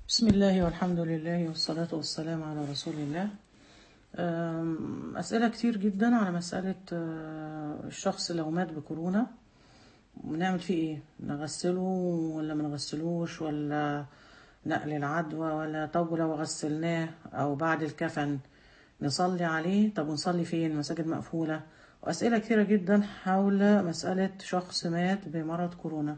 بسم الله والحمد لله والصلاة والسلام على رسول الله أم، أسئلة كتير جدا على مسألة آه، الشخص لو مات بكورونا بنعمل فيه ايه نغسله ولا ما نغسلوش ولا نقل العدوى ولا طب لو غسلناه او بعد الكفن نصلي عليه طب ونصلي فين مساجد مقفولة وأسئلة كتيرة جدا حول مسألة شخص مات بمرض كورونا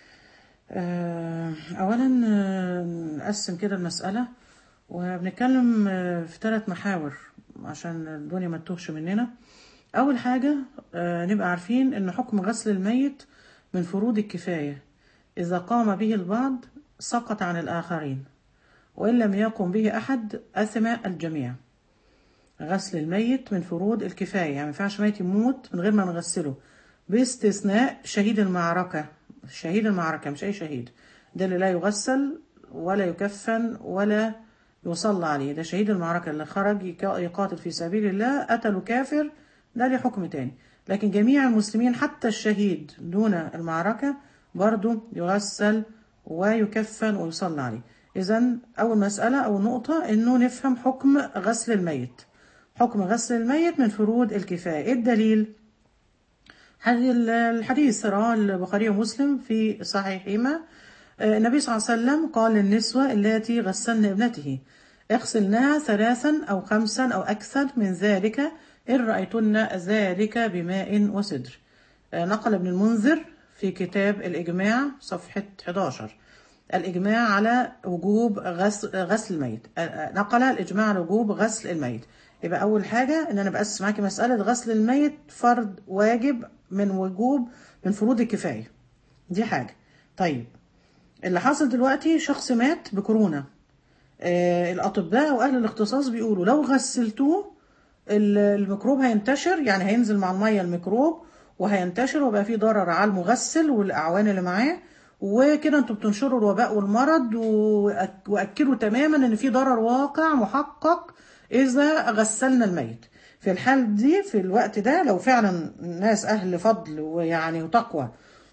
آه، أولا آه، نقسم كده المسألة وبنتكلم آه، في ثلاث محاور عشان الدنيا ما تتوهش مننا أول حاجة آه، نبقى عارفين إن حكم غسل الميت من فروض الكفاية إذا قام به البعض سقط عن الآخرين وإن لم يقم به أحد أثم الجميع غسل الميت من فروض الكفاية يعني ما ينفعش ميت يموت من غير ما نغسله باستثناء شهيد المعركة شهيد المعركة مش أي شهيد ده اللي لا يغسل ولا يكفن ولا يصلى عليه ده شهيد المعركة اللي خرج يك- يقاتل في سبيل الله قتله كافر ده ليه حكم تاني لكن جميع المسلمين حتى الشهيد دون المعركة برضو يغسل ويكفن ويصلى عليه إذا أول مسألة أو نقطة إنه نفهم حكم غسل الميت حكم غسل الميت من فروض الكفاية إيه الدليل؟ هذه الحديث رواه البخاري ومسلم في صحيحهما آه، النبي صلى الله عليه وسلم قال للنسوة اللاتي غسلن ابنته اغسلناها ثلاثا أو خمسا أو أكثر من ذلك إن رأيتن ذلك بماء وسدر آه، نقل ابن المنذر في كتاب الإجماع صفحة 11 الإجماع على وجوب غسل, غسل الميت آه، آه، نقل الإجماع على وجوب غسل الميت يبقى أول حاجة إن أنا بقسم معاكي مسألة غسل الميت فرض واجب من وجوب من فروض الكفاية دي حاجة طيب اللي حصل دلوقتي شخص مات بكورونا آه الأطباء وأهل الاختصاص بيقولوا لو غسلتوه ال- الميكروب هينتشر يعني هينزل مع المية الميكروب وهينتشر ويبقى فيه ضرر على المغسل والأعوان اللي معاه وكده انتوا بتنشروا الوباء والمرض وأك- وأكدوا تماما ان في ضرر واقع محقق إذا غسلنا الميت في الحال دي في الوقت ده لو فعلا ناس أهل فضل ويعني وتقوى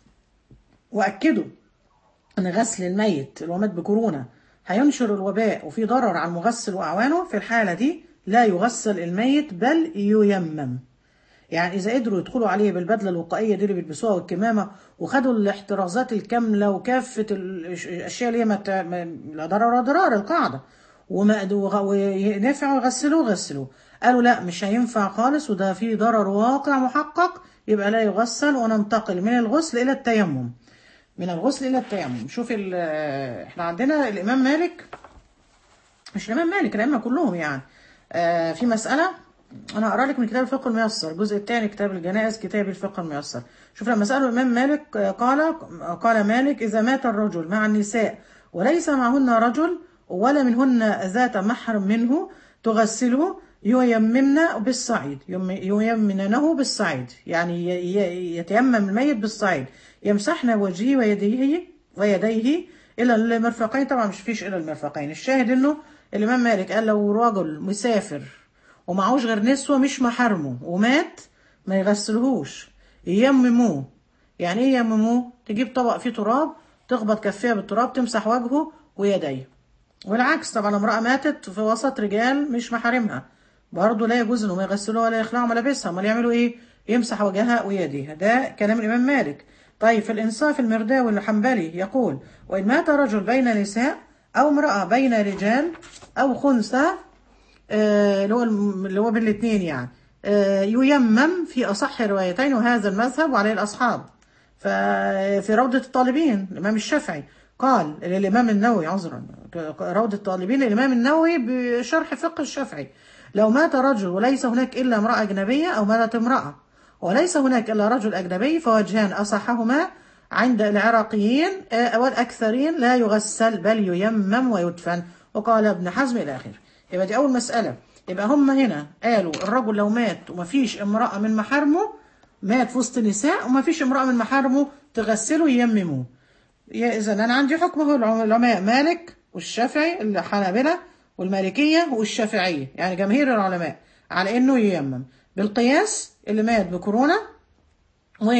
وأكدوا ان غسل الميت اللي هو مات بكورونا هينشر الوباء وفي ضرر على المغسل واعوانه في الحاله دي لا يغسل الميت بل ييمم يعني اذا قدروا يدخلوا عليه بالبدله الوقائيه دي اللي بيلبسوها والكمامه وخدوا الاحترازات الكامله وكافه الأش- الاشياء اللي هي ما ت- ما- لا ضرر ولا ضرار القاعده وما وغ- ونفعوا يغسلوه غسلوه قالوا لا مش هينفع خالص وده فيه ضرر واقع محقق يبقى لا يغسل وننتقل من الغسل الى التيمم من الغسل الى التيمم شوف ال- احنا عندنا الامام مالك مش الامام مالك الائمه كلهم يعني آه في مساله انا هقرا لك من كتاب الفقه الميسر الجزء الثاني كتاب الجنائز كتاب الفقه الميسر شوف لما سالوا الامام مالك آه، قال قال مالك اذا مات الرجل مع النساء وليس معهن رجل ولا منهن ذات محرم منه تغسله ييممن بالصعيد يم- ييمننه بالصعيد يعني ي- ي- يتيمم الميت بالصعيد يمسحن وجهه ويديه ويديه الى المرفقين طبعا مش فيش الى المرفقين الشاهد انه الامام مالك قال لو راجل مسافر ومعهوش غير نسوة مش محارمه ومات ما يغسلهوش ييمموه يعني ايه ييمموه تجيب طبق فيه تراب تخبط كفيها بالتراب تمسح وجهه ويديه والعكس طبعا امرأة ماتت في وسط رجال مش محارمها برضه لا يجوز انهم يغسلوها ولا يخلعوا ملابسها امال يعملوا ايه يمسح وجهها ويديها ده كلام الامام مالك طيب في الانصاف المرداوي الحنبلي يقول وان مات رجل بين نساء او امرأة بين رجال او خنثى آه، اللي هو الم- اللي هو بين الاثنين يعني آه، ييمم في اصح روايتين وهذا المذهب وعليه الاصحاب ففي روضة الطالبين الامام الشافعي قال الامام النووي عذرا روضة الطالبين الامام النووي بشرح فقه الشافعي لو مات رجل وليس هناك الا امرأة اجنبية او ماتت امرأة وليس هناك الا رجل اجنبي فوجهان اصحهما عند العراقيين آه، والأكثرين لا يغسل بل ييمم ويدفن وقال ابن حزم إلى آخره يبقى دي أول مسألة يبقى هم هنا قالوا الرجل لو مات ومفيش امرأة من محارمه مات في وسط نساء ومفيش امرأة من محارمه تغسله ييمموه إذا أنا عندي حكم هو العلماء مالك والشافعي الحنابلة والمالكية والشافعية يعني جماهير العلماء على إنه ييمم بالقياس اللي مات بكورونا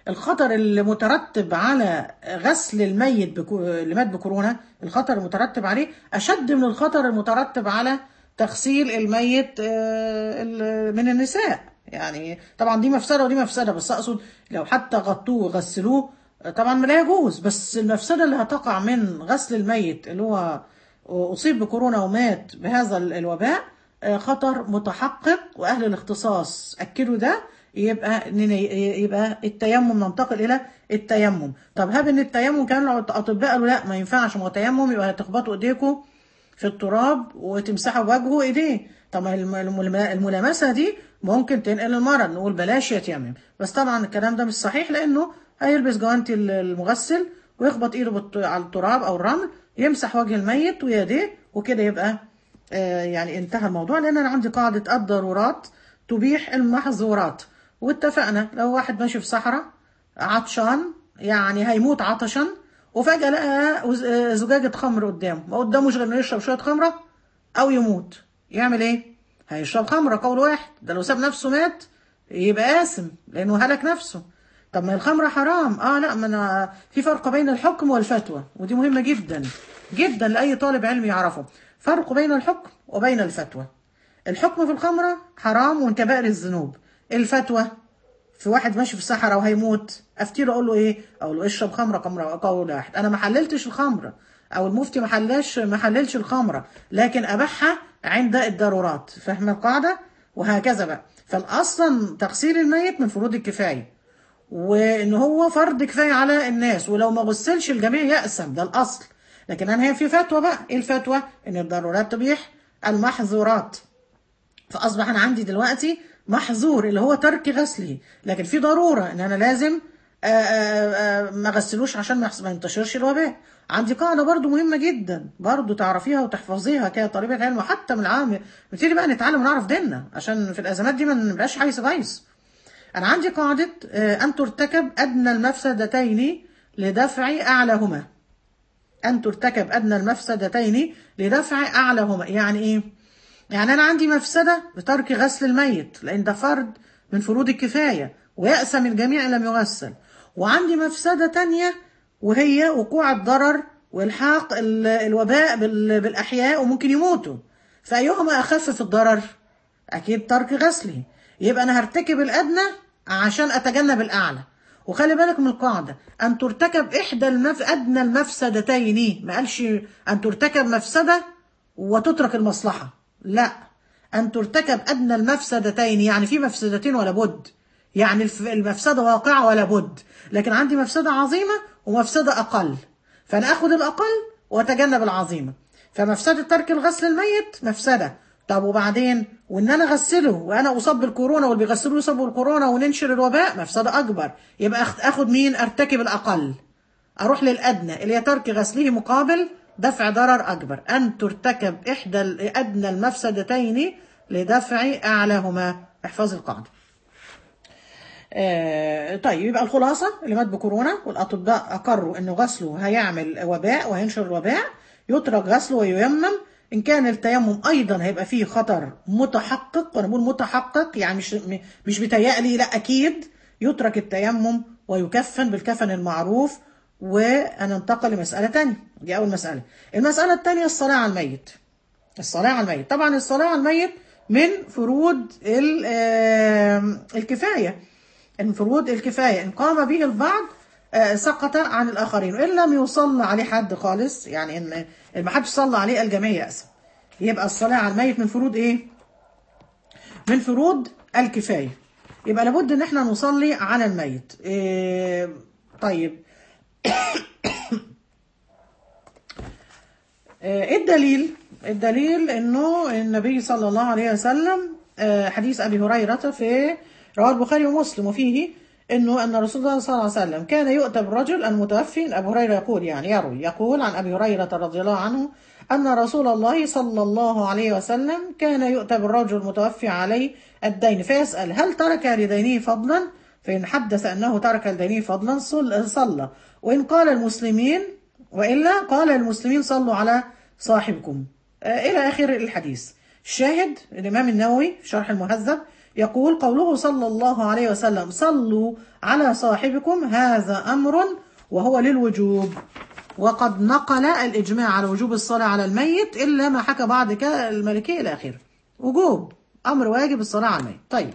الخطر اللي مترتب على غسل الميت بكو... اللي مات بكورونا الخطر المترتب عليه اشد من الخطر المترتب على تغسيل الميت آه، ال- من النساء يعني طبعا دي مفسده ودي مفسده بس اقصد لو حتى غطوه وغسلوه آه، طبعا لا يجوز بس المفسده اللي هتقع من غسل الميت اللي هو اصيب بكورونا ومات بهذا ال- الوباء آه، خطر متحقق واهل الاختصاص اكدوا ده يبقى إننا- يبقى التيمم ننتقل الى التيمم طب هب ان التيمم كان الاطباء قالوا لا ما ينفعش ما هو تيمم يبقى هتخبطوا ايديكم في التراب وتمسحوا وجهه وايديه طب ما الم- الم- الملامسه دي ممكن تنقل المرض نقول بلاش يتيمم بس طبعا الكلام ده مش صحيح لانه هيلبس جوانتي المغسل ويخبط ايده بالت- على التراب او الرمل يمسح وجه الميت ويديه وكده يبقى آه، يعني انتهى الموضوع لان انا عندي قاعده الضرورات تبيح المحظورات واتفقنا لو واحد ماشي في صحراء عطشان يعني هيموت عطشا وفجأة لقى وز- آه، زجاجة خمر قدامه ما قداموش غير انه يشرب شوية خمرة أو يموت يعمل إيه؟ هيشرب خمرة قول واحد ده لو ساب نفسه مات يبقى آثم لأنه هلك نفسه طب ما الخمرة حرام اه لا ما انا في فرق بين الحكم والفتوى ودي مهمة جدا جدا لأي طالب علم يعرفه فرق بين الحكم وبين الفتوى الحكم في الخمرة حرام ومن كبائر الذنوب الفتوى في واحد ماشي في الصحراء وهيموت افتيله اقول له ايه اقول له اشرب خمره خمره قول واحد انا ما حللتش الخمره او المفتي ما حللش ما حللش الخمره لكن اباحها عند الضرورات فاهم القاعده وهكذا بقى فالاصلا تغسيل الميت من فروض الكفايه وان هو فرض كفايه على الناس ولو ما غسلش الجميع يأسم ده الاصل لكن انا هي في فتوى بقى ايه الفتوى ان الضرورات تبيح المحظورات فاصبح انا عندي دلوقتي محظور اللي هو ترك غسله لكن في ضروره ان انا لازم آآ آآ ما غسلوش عشان ما يحص- ما ينتشرش الوباء عندي قاعده برضو مهمه جدا برضو تعرفيها وتحفظيها كطالبه علم وحتى من العام نبتدي بقى نتعلم ونعرف ديننا عشان في الازمات دي ما نبقاش حيث بايظ انا عندي قاعده آه، ان ترتكب ادنى المفسدتين لدفع اعلاهما أن ترتكب أدنى المفسدتين لدفع أعلاهما يعني إيه؟ يعني أنا عندي مفسدة بترك غسل الميت لأن ده فرض من فروض الكفاية ويأسم الجميع إن لم يغسل وعندي مفسدة تانية وهي وقوع الضرر والحاق ال- الوباء بال- بالأحياء وممكن يموتوا فأيهما أخفف الضرر؟ أكيد ترك غسله يبقى أنا هرتكب الأدنى عشان أتجنب الأعلى وخلي بالك من القاعدة أن ترتكب إحدى المف... أدنى المفسدتين ما قالش أن ترتكب مفسدة وتترك المصلحة لا أن ترتكب أدنى المفسدتين يعني في مفسدتين ولا بد يعني الف- المفسدة واقعة ولا بد لكن عندي مفسدة عظيمة ومفسدة أقل فأنا أخذ الأقل وأتجنب العظيمة فمفسدة ترك الغسل الميت مفسدة طب وبعدين وان انا اغسله وانا اصاب بالكورونا واللي بيغسلوه يصابوا بالكورونا وننشر الوباء مفسده اكبر يبقى أخ- اخد مين ارتكب الاقل اروح للادنى اللي هي ترك غسله مقابل دفع ضرر اكبر ان ترتكب احدى ال- ادنى المفسدتين لدفع اعلاهما احفظ القاعده آه، طيب يبقى الخلاصة اللي مات بكورونا والأطباء أقروا إنه غسله هيعمل وباء وهينشر الوباء يترك غسله وييمم إن كان التيمم أيضا هيبقى فيه خطر متحقق وأنا بقول متحقق يعني مش م- مش بيتهيألي لا أكيد يترك التيمم ويكفن بالكفن المعروف وننتقل لمسألة تانية دي أول مسألة المسألة التانية الصلاة على الميت الصلاة على الميت طبعا الصلاة على الميت من فروض ال- آم، الكفاية من فروض الكفاية إن قام به البعض آه، سقط عن الآخرين وإن لم يصلى عليه حد خالص يعني إن إن ما حدش صلى عليه الجميع يأسم يبقى الصلاة على الميت من فروض إيه؟ من فروض الكفاية يبقى لابد إن إحنا نصلي على الميت إيه طيب آه، ايه الدليل الدليل انه النبي صلى الله عليه وسلم آه، حديث ابي هريره في رواه البخاري ومسلم وفيه انه ان رسول الله صلى الله عليه وسلم كان يؤتى بالرجل المتوفي ابو هريره يقول يعني يروي يقول عن ابي هريره رضي الله عنه ان رسول الله صلى الله عليه وسلم كان يؤتى بالرجل المتوفي عليه الدين فيسال هل ترك لدينه فضلا فان حدث انه ترك لدينه فضلا صل- صلى وان قال المسلمين وإلا قال المسلمين صلوا على صاحبكم آه، إلى آخر الحديث الشاهد الإمام النووي في شرح المهذب يقول قوله صلى الله عليه وسلم صلوا على صاحبكم هذا أمر وهو للوجوب وقد نقل الإجماع على وجوب الصلاة على الميت إلا ما حكى بعض كده المالكية إلى آخره وجوب أمر واجب الصلاة على الميت طيب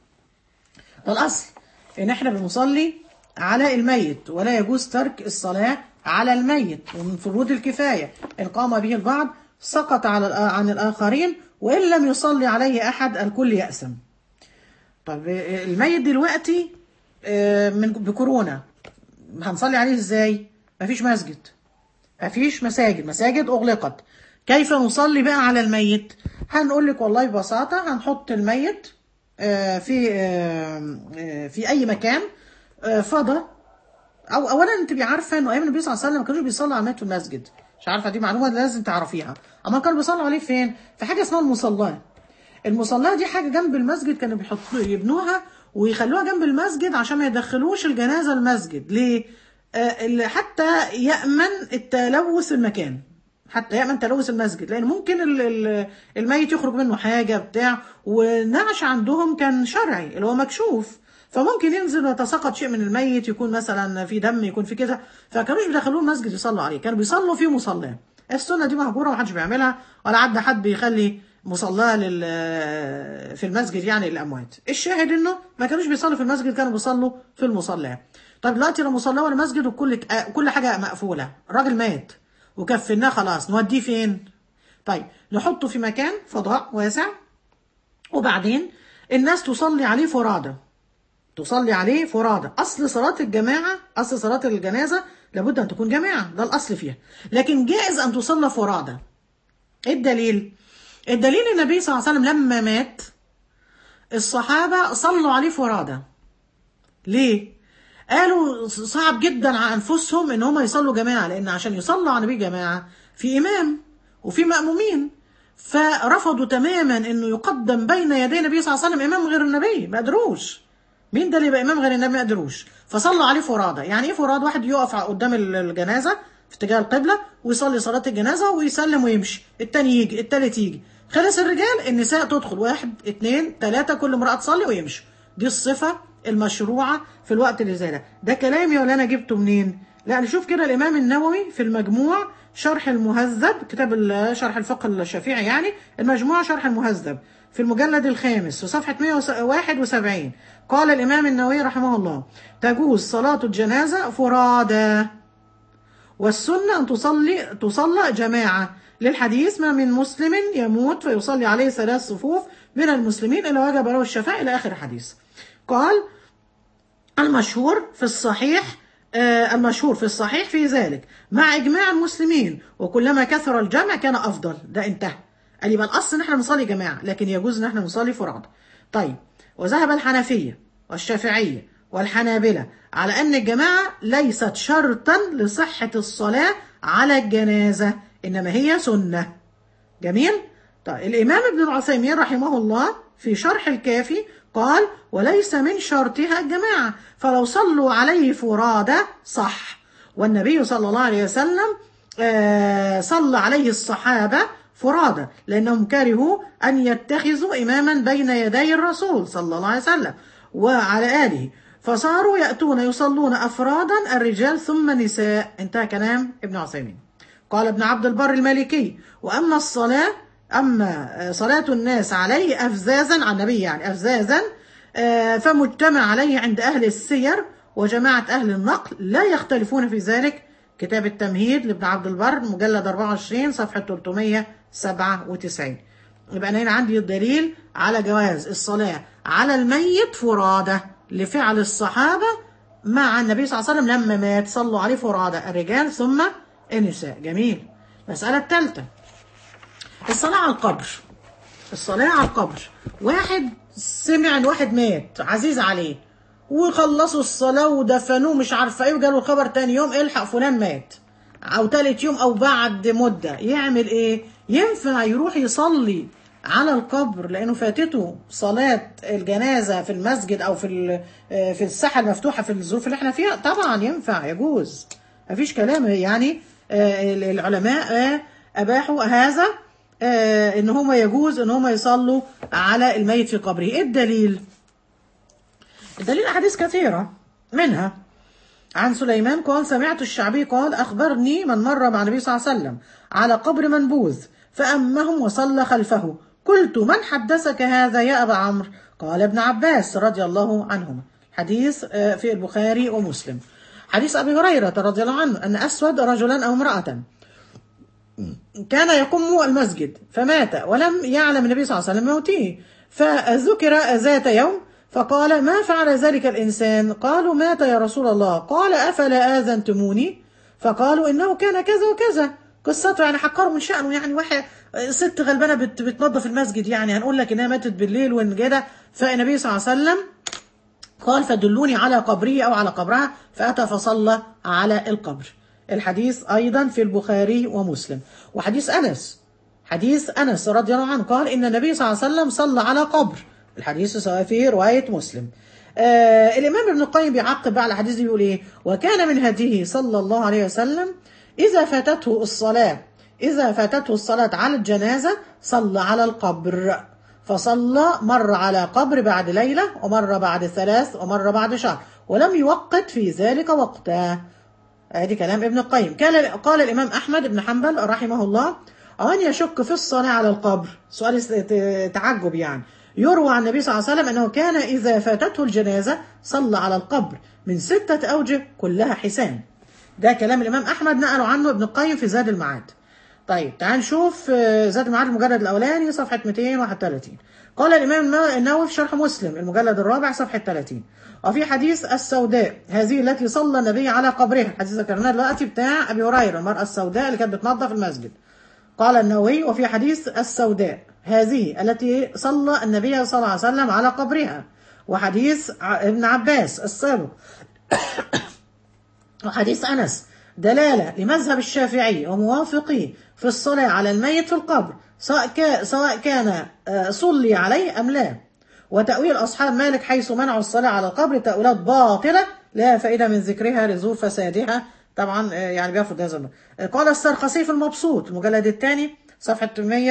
الأصل إن إحنا بنصلي على الميت ولا يجوز ترك الصلاة على الميت ومن فروض الكفاية إن قام به البعض سقط على الآ- عن الآخرين وإن لم يصلي عليه أحد الكل يأسم طب الميت دلوقتي آه، من بكورونا هنصلي عليه ازاي مفيش مسجد مفيش مساجد مساجد اغلقت كيف نصلي بقى على الميت هنقول لك والله ببساطه هنحط الميت آه، في آه، آه، في اي مكان آه، فضى او اولا انت تبقي عارفه انه ايام النبي صلى الله عليه وسلم ما كانوش بيصلوا على الميت في المسجد مش عارفه دي معلومه لازم تعرفيها اما كانوا بيصلوا عليه فين في حاجه اسمها المصلاه المصلاه دي حاجه جنب المسجد كانوا بيحطوا يبنوها ويخلوها جنب المسجد عشان ما يدخلوش الجنازه المسجد ليه آه، اللي حتى يامن التلوث المكان حتى يامن تلوث المسجد لان ممكن ال- ال- الميت يخرج منه حاجه بتاع والنعش عندهم كان شرعي اللي هو مكشوف فممكن ينزل ويتساقط شيء من الميت يكون مثلا في دم يكون في كده فكانوش بيدخلوه المسجد يصلوا عليه كانوا بيصلوا في مصلاه السنه دي مهجوره ومحدش بيعملها ولا عدى حد بيخلي مصلاه لل في المسجد يعني للاموات الشاهد انه ما كانوش بيصلوا في المسجد كانوا بيصلوا في المصلاه طيب دلوقتي لو مصلاه ولا مسجد وكل كل حاجه مقفوله الراجل مات وكفناه خلاص نوديه فين طيب نحطه في مكان فضاء واسع وبعدين الناس تصلي عليه فرادى تصلي عليه فرادى اصل صلاه الجماعه اصل صلاه الجنازه لابد ان تكون جماعه ده الاصل فيها لكن جائز ان تصلى فرادى ايه الدليل الدليل النبي صلى الله عليه وسلم لما مات الصحابه صلوا عليه فرادى ليه قالوا صعب جدا على انفسهم ان هم يصلوا جماعه لان عشان يصلوا على النبي جماعه في امام وفي مامومين فرفضوا تماما انه يقدم بين يدي النبي صلى الله عليه وسلم امام غير النبي ما قدروش مين ده اللي يبقى امام غير النبي ما قدروش فصلوا عليه فرادى يعني ايه فرادى واحد يقف قدام الجنازه في اتجاه القبله ويصلي صلاه الجنازه ويسلم ويمشي التاني يجي التالت يجي خلص الرجال النساء تدخل واحد اتنين تلاته كل امراه تصلي ويمشي دي الصفه المشروعه في الوقت اللي زي ده ده كلامي ولا انا جبته منين لا نشوف كده الامام النووي في المجموع شرح المهذب كتاب ال- شرح الفقه الشافعي يعني المجموع شرح المهذب في المجلد الخامس في صفحة 171 قال الإمام النووي رحمه الله تجوز صلاة الجنازة فرادى والسنة أن تصلي تصلى جماعة للحديث ما من مسلم يموت فيصلي عليه ثلاث صفوف من المسلمين إلا وجب له الشفاء إلى آخر الحديث قال المشهور في الصحيح آه، المشهور في الصحيح في ذلك مع إجماع المسلمين وكلما كثر الجمع كان أفضل ده انتهى قال يبقى الأصل إن احنا نصلي جماعة لكن يجوز إن احنا نصلي فرادى طيب وذهب الحنفية والشافعية والحنابلة على أن الجماعة ليست شرطا لصحة الصلاة على الجنازة إنما هي سنة جميل طيب الإمام ابن العثيمين رحمه الله في شرح الكافي قال وليس من شرطها الجماعة فلو صلوا عليه فرادى صح والنبي صلى الله عليه وسلم آه، صلى عليه الصحابة فرادى لأنهم كرهوا أن يتخذوا إماما بين يدي الرسول صلى الله عليه وسلم وعلى آله فصاروا يأتون يصلون أفرادا الرجال ثم نساء انتهى كلام ابن عثيمين قال ابن عبد البر المالكي وأما الصلاة أما آه، صلاة الناس عليه أفزازا على النبي يعني أفزازا آه، فمجتمع عليه عند أهل السير وجماعة أهل النقل لا يختلفون في ذلك كتاب التمهيد لابن عبد البر مجلد 24 صفحة 397 يبقى أنا هنا عندي الدليل على جواز الصلاة على الميت فرادى لفعل الصحابة مع النبي صلى الله عليه وسلم لما مات صلوا عليه فرادى الرجال ثم النساء جميل المسألة الثالثة الصلاة على القبر الصلاة على القبر واحد سمع ان واحد مات عزيز عليه وخلصوا الصلاة ودفنوه مش عارفة ايه وجاله الخبر تاني يوم الحق فلان مات او تالت يوم او بعد مدة يعمل ايه ينفع يروح يصلي على القبر لانه فاتته صلاة الجنازة في المسجد او في ال- آه، في الساحة المفتوحة في الظروف اللي احنا فيها طبعا ينفع يجوز مفيش كلام يعني آه، العلماء آه، اباحوا هذا آه ان هم يجوز ان هم يصلوا على الميت في قبره ايه الدليل الدليل احاديث كثيره منها عن سليمان قال سمعت الشعبي قال اخبرني من مر مع النبي صلى الله عليه وسلم على قبر منبوذ فامهم وصلى خلفه قلت من حدثك هذا يا ابا عمرو قال ابن عباس رضي الله عنهما حديث آه، في البخاري ومسلم حديث ابي هريره رضي الله عنه ان اسود رجلا او امراه كان يقم المسجد فمات ولم يعلم النبي صلى الله عليه وسلم موته فذكر ذات يوم فقال ما فعل ذلك الإنسان قالوا مات يا رسول الله قال أفلا آذنتموني فقالوا إنه كان كذا وكذا قصته يعني حقروا من شأنه يعني واحد ست غلبانة بت بتنظف المسجد يعني هنقول لك إنها ماتت بالليل وإن كده فالنبي صلى الله عليه وسلم قال فدلوني على قبره أو على قبرها فأتى فصلى على القبر الحديث أيضا في البخاري ومسلم وحديث أنس حديث أنس رضي الله عنه قال إن النبي صلى الله عليه وسلم صلى على قبر الحديث سواء في رواية مسلم آه الإمام ابن القيم بيعقب بقى على الحديث دي بيقول إيه وكان من هديه صلى الله عليه وسلم إذا فاتته الصلاة إذا فاتته الصلاة على الجنازة صلى على القبر فصلى مر على قبر بعد ليلة ومر بعد ثلاث ومر بعد شهر ولم يوقت في ذلك وقتا ادي كلام ابن القيم قال قال الامام احمد بن حنبل رحمه الله أن يشك في الصلاة على القبر سؤال است- تعجب يعني يروى عن النبي صلى الله عليه وسلم أنه كان إذا فاتته الجنازة صلى على القبر من ستة أوجه كلها حسان ده كلام الإمام أحمد نقله عنه ابن القيم في زاد المعاد طيب تعال نشوف آه، زاد المعاد المجلد الأولاني صفحة 231 قال الإمام النووي في شرح مسلم المجلد الرابع صفحة 30 وفي حديث السوداء هذه التي صلى النبي على قبرها حديث ذكرناه دلوقتي بتاع أبي هريرة المرأة السوداء اللي كانت بتنظف المسجد قال النووي وفي حديث السوداء هذه التي صلى النبي صلى الله عليه وسلم على قبرها وحديث ع- ابن عباس السابق وحديث أنس دلالة لمذهب الشافعي وموافقيه في الصلاة على الميت في القبر سواء كا- سواء كان آه، صلي عليه أم لا وتأويل أصحاب مالك حيث منعوا الصلاة على القبر تأويلات باطلة لا فائدة من ذكرها لظهور فسادها طبعا آه، يعني بياخد هذا الم- آه، قال السرخسي في المبسوط المجلد الثاني صفحة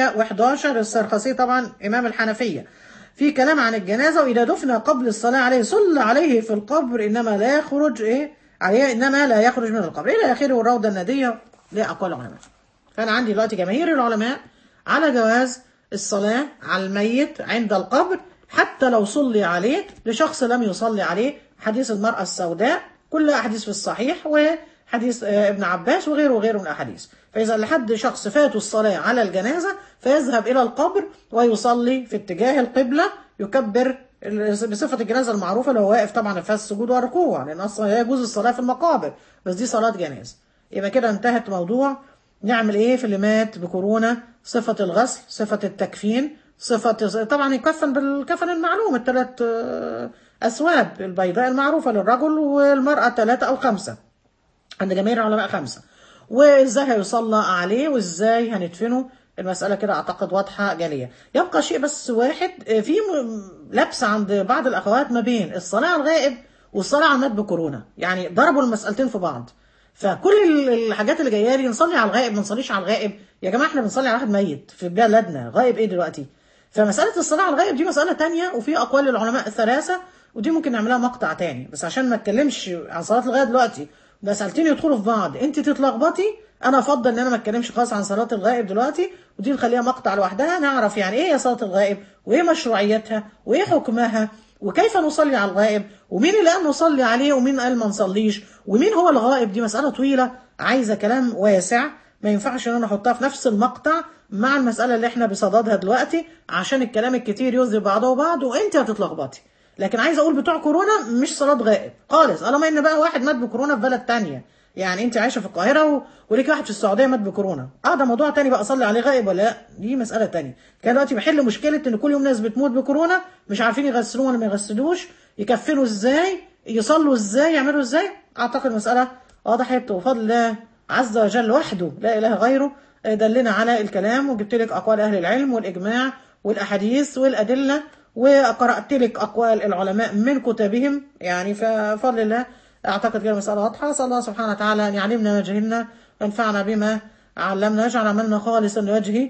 111 السرخسي طبعا إمام الحنفية في كلام عن الجنازة وإذا دفن قبل الصلاة عليه صلى عليه في القبر إنما لا يخرج إيه عليه إنما لا يخرج من القبر إلى آخره الروضة النادية لأقوال العلماء فأنا عندي دلوقتي جماهير العلماء على جواز الصلاة على الميت عند القبر حتى لو صلي عليه لشخص لم يصلي عليه حديث المرأة السوداء كلها أحاديث في الصحيح وحديث آه، ابن عباس وغيره وغيره من الأحاديث فإذا لحد شخص فاته الصلاة على الجنازة فيذهب إلى القبر ويصلي في اتجاه القبلة يكبر بصفة الجنازة المعروفة لو واقف طبعا في السجود والركوع لأن أصلا لا يجوز الصلاة في المقابر بس دي صلاة جنازة يبقى كده انتهت موضوع نعمل ايه في اللي مات بكورونا صفة الغسل صفة التكفين صفة طبعا يكفن بالكفن المعلوم الثلاث آه، أثواب البيضاء المعروفة للرجل والمرأة ثلاثة أو خمسة عند جماهير العلماء خمسة وازاي هيصلى عليه وازاي هندفنه المسألة كده أعتقد واضحة جالية يبقى شيء بس واحد آه، في م- لبس عند بعض الأخوات ما بين الصلاة على الغائب والصلاة على المات بكورونا يعني ضربوا المسألتين في بعض فكل ال- الحاجات اللي جايه لي نصلي على الغائب ما نصليش على الغائب يا جماعه احنا بنصلي على واحد ميت في بلدنا غائب ايه دلوقتي فمساله الصلاه على الغائب دي مساله تانية وفي اقوال العلماء الثلاثه ودي ممكن نعملها مقطع تاني بس عشان ما اتكلمش عن صلاه الغائب دلوقتي مسالتين يدخلوا في بعض انت تتلخبطي انا افضل ان انا ما اتكلمش خالص عن صلاه الغائب دلوقتي ودي نخليها مقطع لوحدها نعرف يعني ايه هي صلاه الغائب وايه مشروعيتها وايه حكمها وكيف نصلي على الغائب ومين اللي قال نصلي عليه ومين قال ما نصليش ومين هو الغائب دي مسألة طويلة عايزة كلام واسع ما ينفعش ان انا احطها في نفس المقطع مع المسألة اللي احنا بصددها دلوقتي عشان الكلام الكتير يذهب بعضه بعض وانت هتتلخبطي لكن عايزه اقول بتوع كورونا مش صلاة غائب خالص طالما ان بقى واحد مات بكورونا في بلد تانية يعني انت عايشه في القاهره و... وليك واحد في السعوديه مات بكورونا اه ده موضوع تاني بقى اصلي عليه غائب ولا لا دي مساله تانية كان دلوقتي بحل مشكله ان كل يوم ناس بتموت بكورونا مش عارفين يغسلوه ولا ما يغسلوش يكفنوا ازاي يصلوا ازاي يعملوا ازاي اعتقد المساله وضحت وفضل الله عز وجل وحده لا اله غيره دلنا على الكلام وجبت لك اقوال اهل العلم والاجماع والاحاديث والادله وقرات لك اقوال العلماء من كتبهم يعني ففضل الله اعتقد كده مساله واضحه اسال الله سبحانه وتعالى ان يعلمنا ما جهلنا وينفعنا بما علمنا يجعل عملنا خالصا لوجهه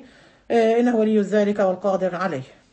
آه، إنه ولي ذلك والقادر عليه